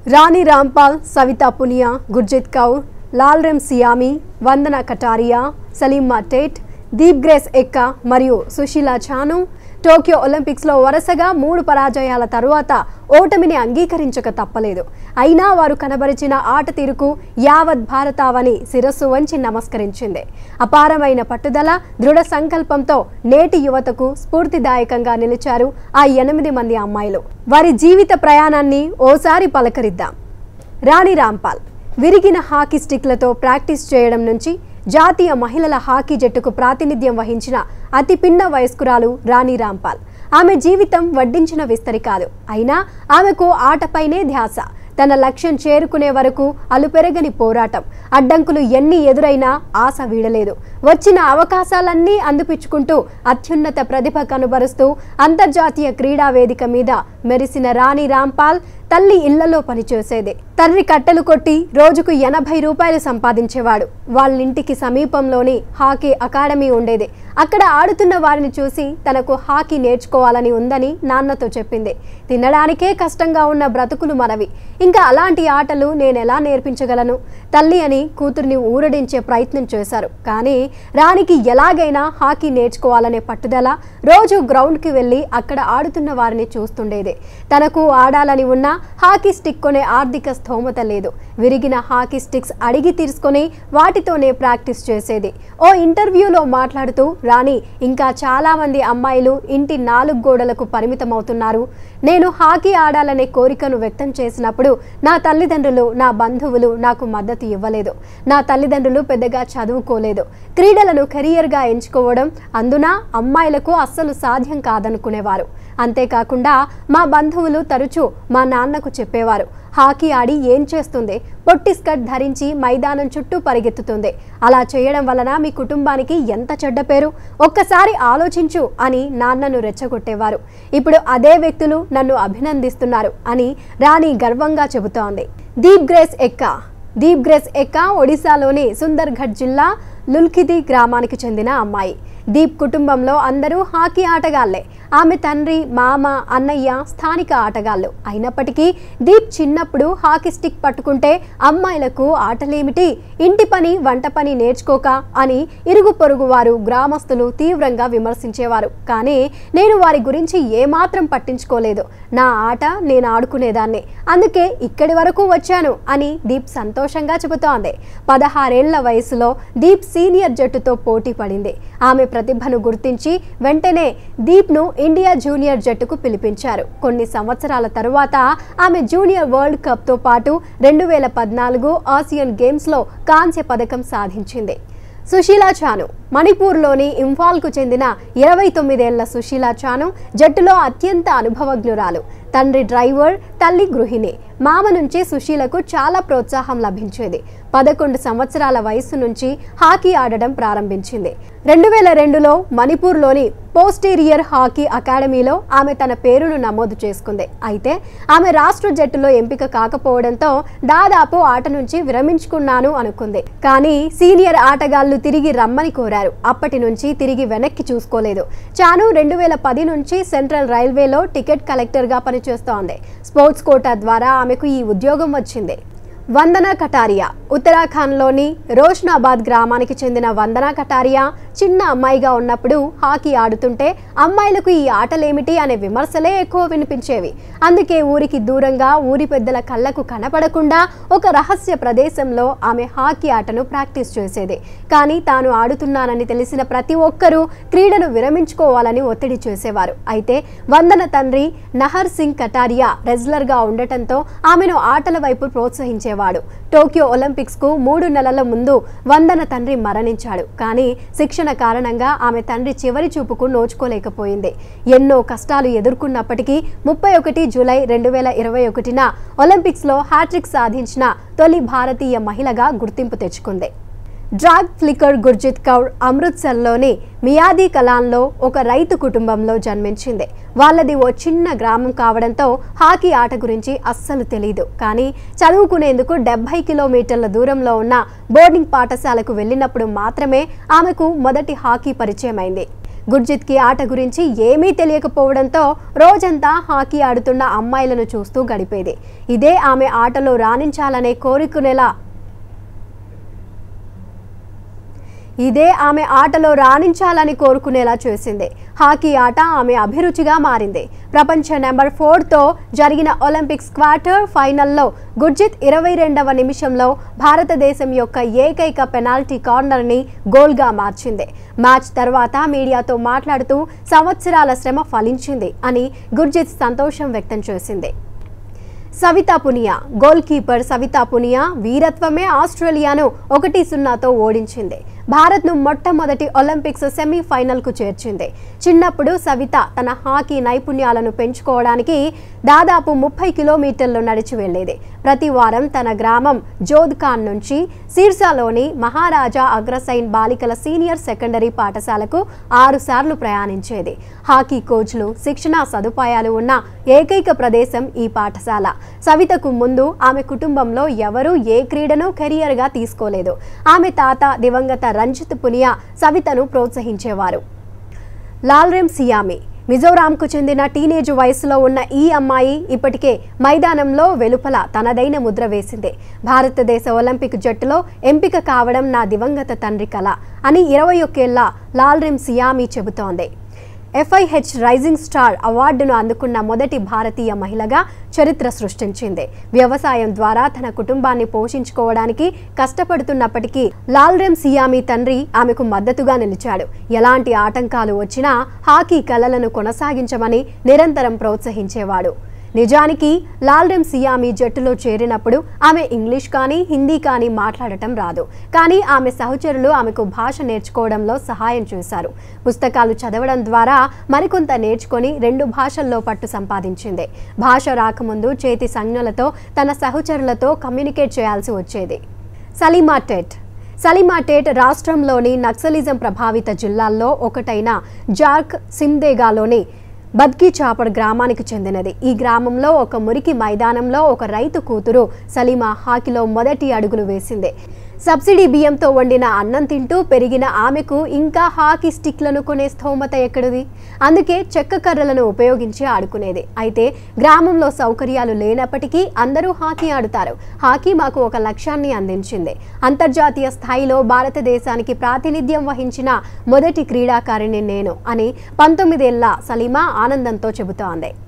రాణి Rampal Savita Punia Gurjit Kaur Lalremsiami Vandana Katariya Salima Tete Deep Grace Ekka మరియు Susheela Chanu Tokyo ఒలింపిక్స్లో వరుసగా మూడు పరాజయాల తరువాత ఓటమిని అంగీకరించక తప్పలేదు అయినా వారు కనబరిచిన ఆట తీరుకు యావత్ భారతావని శిరస్సు వంచి నమస్కరించింది అపారమైన పట్టుదల దృఢ సంకల్పంతో నేటి యువతకు స్ఫూర్తిదాయకంగా నిలిచారు ఆ ఎనిమిది మంది అమ్మాయిలు వారి జీవిత ప్రయాణాన్ని ఓసారి పలకరిద్దాం రాణి రాంపాల్ విరిగిన హాకీ స్టిక్లతో ప్రాక్టీస్ చేయడం నుంచి జాతీయ మహిళల హాకీ జట్టుకు ప్రాతినిధ్యం వహించిన అతి పిన్న వయస్కురాలు రాణి రాంపాల్ ఆమె జీవితం వడ్డించిన విస్తరి కాదు అయినా ఆమెకు ఆటపైనే ధ్యాస తన లక్ష్యం చేరుకునే వరకు అలుపెరగని పోరాటం అడ్డంకులు ఎన్ని ఎదురైనా ఆశ వీడలేదు వచ్చిన అవకాశాలన్నీ అందిపుచ్చుకుంటూ అత్యున్నత ప్రతిభ కనుబరుస్తూ అంతర్జాతీయ క్రీడా వేదిక మీద మెరిసిన రాణి రాంపాల్ తల్లి ఇళ్లలో పనిచేసేది తండ్రి కట్టెలు కొట్టి రోజుకు ఎనభై రూపాయలు సంపాదించేవాడు వాళ్ళింటికి సమీపంలోని హాకీ అకాడమీ ఉండేది అక్కడ ఆడుతున్న వారిని చూసి తనకు హాకీ నేర్చుకోవాలని ఉందని నాన్నతో చెప్పింది తినడానికే కష్టంగా ఉన్న బ్రతుకులు మనవి ఇంకా అలాంటి ఆటలు నేను ఎలా నేర్పించగలను తల్లి అని కూతుర్ని ఊరడించే ప్రయత్నం చేశారు కానీ రాణికి ఎలాగైనా హాకీ నేర్చుకోవాలనే పట్టుదల రోజు గ్రౌండ్కి వెళ్ళి అక్కడ ఆడుతున్న వారిని చూస్తుండేది తనకు ఆడాలని ఉన్న హాకీ స్టిక్ కొనే ఆర్థిక స్థోమత లేదు విరిగిన హాకీ స్టిక్స్ అడిగి తీసుకొని వాటితోనే ప్రాక్టీస్ చేసేది ఓ ఇంటర్వ్యూలో మాట్లాడుతూ రాణి ఇంకా చాలామంది అమ్మాయిలు ఇంటి నాలుగు గోడలకు పరిమితమవుతున్నారు నేను హాకీ ఆడాలనే కోరికను వ్యక్తం చేసినప్పుడు నా తల్లిదండ్రులు నా బంధువులు నాకు మద్దతు ఇవ్వలేదు నా తల్లిదండ్రులు పెద్దగా చదువుకోలేదు క్రీడలను కెరియర్గా ఎంచుకోవడం అందున అమ్మాయిలకు అస్సలు సాధ్యం కాదనుకునేవారు అంతేకాకుండా మా బంధువులు తరచూ మా నాన్నకు చెప్పేవారు హాకీ ఆడి ఏం చేస్తుంది పొట్టి స్కర్ట్ ధరించి మైదానం చుట్టూ పరిగెత్తుతుంది అలా చేయడం వలన మీ కుటుంబానికి ఎంత చెడ్డ పేరు ఒక్కసారి ఆలోచించు అని నాన్నను రెచ్చగొట్టేవారు ఇప్పుడు అదే వ్యక్తులు నన్ను అభినందిస్తున్నారు అని రాణి గర్వంగా చెబుతోంది దీప్ గ్రేస్ ఎక్క దీప్ గ్రేస్ ఎక్క ఒడిశాలోని సుందర్ఘడ్ జిల్లా లుల్కిది గ్రామానికి చెందిన అమ్మాయి దీప్ కుటుంబంలో అందరూ హాకీ ఆటగాళ్లే ఆమె తండ్రి మామ అన్నయ్య స్థానిక ఆటగాళ్ళు అయినప్పటికీ దీప్ చిన్నప్పుడు హాకీ స్టిక్ పట్టుకుంటే అమ్మాయిలకు ఆటలేమిటి ఇంటి పని వంట పని నేర్చుకోక అని ఇరుగు పొరుగు వారు గ్రామస్తులు తీవ్రంగా విమర్శించేవారు కానీ నేను వారి గురించి ఏమాత్రం పట్టించుకోలేదు నా ఆట నేను ఆడుకునేదాన్ని అందుకే ఇక్కడి వరకు వచ్చాను అని దీప్ సంతోషంగా చెబుతోంది పదహారేళ్ల వయసులో దీప్ సీనియర్ జట్టుతో పోటీ పడింది ఆమె ప్రతిభను గుర్తించి వెంటనే దీప్ను ఇండియా జూనియర్ జట్టుకు పిలిపించారు కొన్ని సంవత్సరాల తరువాత ఆమె జూనియర్ వరల్డ్ కప్తో పాటు రెండు వేల పద్నాలుగు ఆసియన్ గేమ్స్లో కాంస్య పథకం సాధించింది సుశీలా చాను మణిపూర్లోని ఇంఫాల్కు చెందిన ఇరవై తొమ్మిదేళ్ల సుశీలా చాను జట్టులో అత్యంత అనుభవజ్ఞురాలు తండ్రి డ్రైవర్ తల్లి గృహిణి మామ నుంచి సుశీలకు చాలా ప్రోత్సాహం లభించేది పదకొండు సంవత్సరాల వయసు నుంచి హాకీ ఆడడం ప్రారంభించింది రెండు వేల రెండులో మణిపూర్లోని పోస్టీరియర్ హాకీ అకాడమీలో ఆమె తన పేరును నమోదు చేసుకుంది అయితే ఆమె రాష్ట్ర జట్టులో ఎంపిక కాకపోవడంతో దాదాపు ఆట నుంచి విరమించుకున్నాను అనుకుంది కానీ సీనియర్ ఆటగాళ్లు తిరిగి రమ్మని కోరారు అప్పటి నుంచి తిరిగి వెనక్కి చూసుకోలేదు చాను రెండు వేల పది నుంచి సెంట్రల్ రైల్వేలో టికెట్ కలెక్టర్గా పనిచేస్తోంది స్పోర్ట్స్ కోటా ద్వారా ఆమెకు ఈ ఉద్యోగం వచ్చింది వందన కటారియా ఉత్తరాఖండ్లోని రోష్నాబాద్ గ్రామానికి చెందిన వందన కటారియా చిన్న అమ్మాయిగా ఉన్నప్పుడు హాకీ ఆడుతుంటే అమ్మాయిలకు ఈ ఆటలేమిటి అనే విమర్శలే ఎక్కువ వినిపించేవి అందుకే ఊరికి దూరంగా ఊరి పెద్దల కళ్ళకు కనపడకుండా ఒక రహస్య ప్రదేశంలో ఆమె హాకీ ఆటను ప్రాక్టీస్ చేసేది కానీ తాను ఆడుతున్నానని తెలిసిన ప్రతి ఒక్కరూ క్రీడను విరమించుకోవాలని ఒత్తిడి చేసేవారు అయితే వందన తండ్రి నహర్ సింగ్ కటారియా రెజ్లర్గా ఉండటంతో ఆమెను ఆటల వైపు ప్రోత్సహించేవాడు టోక్యో ఒలింపిక్స్కు మూడు నెలల ముందు వందన తండ్రి మరణించాడు కానీ శిక్షణ కారణంగా ఆమె తండ్రి చివరి చూపుకు నోచుకోలేకపోయింది ఎన్నో కష్టాలు ఎదుర్కొన్నప్పటికీ ముప్పై ఒకటి జూలై రెండు వేల ఇరవై ఒకటిన ఒలింపిక్స్లో హ్యాట్రిక్ సాధించిన తొలి భారతీయ మహిళగా గుర్తింపు తెచ్చుకుంది డ్రాగ్ ఫ్లికర్ గుర్జిత్ కౌర్ అమృత్సర్లోని మియాదీ కలాన్లో ఒక రైతు కుటుంబంలో జన్మించింది వాళ్ళది ఓ చిన్న గ్రామం కావడంతో హాకీ ఆట గురించి అస్సలు తెలియదు కానీ చదువుకునేందుకు డెబ్బై కిలోమీటర్ల దూరంలో ఉన్న బోర్డింగ్ పాఠశాలకు వెళ్ళినప్పుడు మాత్రమే ఆమెకు మొదటి హాకీ పరిచయం అయింది గుర్జిత్కి ఆట గురించి ఏమీ తెలియకపోవడంతో రోజంతా హాకీ ఆడుతున్న అమ్మాయిలను చూస్తూ గడిపేది ఇదే ఆమె ఆటలో రాణించాలనే కోరుకునేలా ఇదే ఆమె ఆటలో రాణించాలని కోరుకునేలా చేసింది హాకీ ఆట ఆమె అభిరుచిగా మారింది ప్రపంచ నెంబర్ ఫోర్తో జరిగిన ఒలింపిక్స్ క్వార్టర్ ఫైనల్లో గుర్జిత్ ఇరవై రెండవ నిమిషంలో భారతదేశం యొక్క ఏకైక పెనాల్టీ కార్నర్ని గోల్గా మార్చింది మ్యాచ్ తర్వాత మీడియాతో మాట్లాడుతూ సంవత్సరాల శ్రమ ఫలించింది అని గుర్జిత్ సంతోషం వ్యక్తం చేసింది సవితా పునియా గోల్ కీపర్ సవితా పునియా వీరత్వమే ఆస్ట్రేలియాను ఒకటి సున్నాతో ఓడించింది భారత్ను మొట్టమొదటి ఒలింపిక్స్ సెమీఫైనల్కు చేర్చింది చిన్నప్పుడు సవిత తన హాకీ నైపుణ్యాలను పెంచుకోవడానికి దాదాపు ముప్పై కిలోమీటర్లు నడిచి వెళ్ళేది ప్రతి వారం తన గ్రామం జోధ్ఖాన్ నుంచి సిర్సాలోని మహారాజా అగ్రసైన్ బాలికల సీనియర్ సెకండరీ పాఠశాలకు ఆరుసార్లు ప్రయాణించేది హాకీ కోచ్లు శిక్షణా సదుపాయాలు ఉన్న ఏకైక ప్రదేశం ఈ పాఠశాల సవితకు ముందు ఆమె కుటుంబంలో ఎవరూ ఏ క్రీడను కెరియర్గా తీసుకోలేదు ఆమె తాత దివంగత రంజిత్ పునియా సవితను ప్రోత్సహించేవారు లాల్రెమ్ సియామి మిజోరాంకు చెందిన టీనేజ్ వయసులో ఉన్న ఈ అమ్మాయి ఇప్పటికే మైదానంలో వెలుపల తనదైన ముద్ర వేసింది భారతదేశ ఒలింపిక్ జట్టులో ఎంపిక కావడం నా దివంగత తండ్రి కళ అని ఇరవై ఒక్కేళ్ల లాల్రెమ్ సియామి చెబుతోంది ఎఫ్ఐహెచ్ రైజింగ్ స్టార్ అవార్డును అందుకున్న మొదటి భారతీయ మహిళగా చరిత్ర సృష్టించింది వ్యవసాయం ద్వారా తన కుటుంబాన్ని పోషించుకోవడానికి కష్టపడుతున్నప్పటికీ లాల్రెమ్ సియామి తండ్రి ఆమెకు మద్దతుగా నిలిచాడు ఎలాంటి ఆటంకాలు వచ్చినా హాకీ కలలను కొనసాగించమని నిరంతరం ప్రోత్సహించేవాడు నిజానికి లాల్రెమ్ సియామి జట్టులో చేరినప్పుడు ఆమె ఇంగ్లీష్ కానీ హిందీ కానీ మాట్లాడటం రాదు కానీ ఆమె సహచరులు ఆమెకు భాష నేర్చుకోవడంలో సహాయం చేశారు పుస్తకాలు చదవడం ద్వారా మరికొంత నేర్చుకొని రెండు భాషల్లో పట్టు సంపాదించింది భాష రాకముందు చేతి సంజ్ఞలతో తన సహచరులతో కమ్యూనికేట్ చేయాల్సి వచ్చేది సలీమా టెట్ సలీమా టేట్ రాష్ట్రంలోని నక్సలిజం ప్రభావిత జిల్లాల్లో ఒకటైన జార్క్ సిమ్దేగాలోని బద్కి చాపడ్ గ్రామానికి చెందినది ఈ గ్రామంలో ఒక మురికి మైదానంలో ఒక రైతు కూతురు సలీమా హాకీలో మొదటి అడుగులు వేసింది సబ్సిడీ బియ్యంతో వండిన అన్నం తింటూ పెరిగిన ఆమెకు ఇంకా హాకీ స్టిక్లను కొనే స్థోమత ఎక్కడిది అందుకే చెక్క కర్రలను ఉపయోగించి ఆడుకునేది అయితే గ్రామంలో సౌకర్యాలు లేనప్పటికీ అందరూ హాకీ ఆడుతారు హాకీ మాకు ఒక లక్ష్యాన్ని అందించింది అంతర్జాతీయ స్థాయిలో భారతదేశానికి ప్రాతినిధ్యం వహించిన మొదటి క్రీడాకారిణి నేను అని పంతొమ్మిదేళ్ల సలీమా ఆనందంతో చెబుతోంది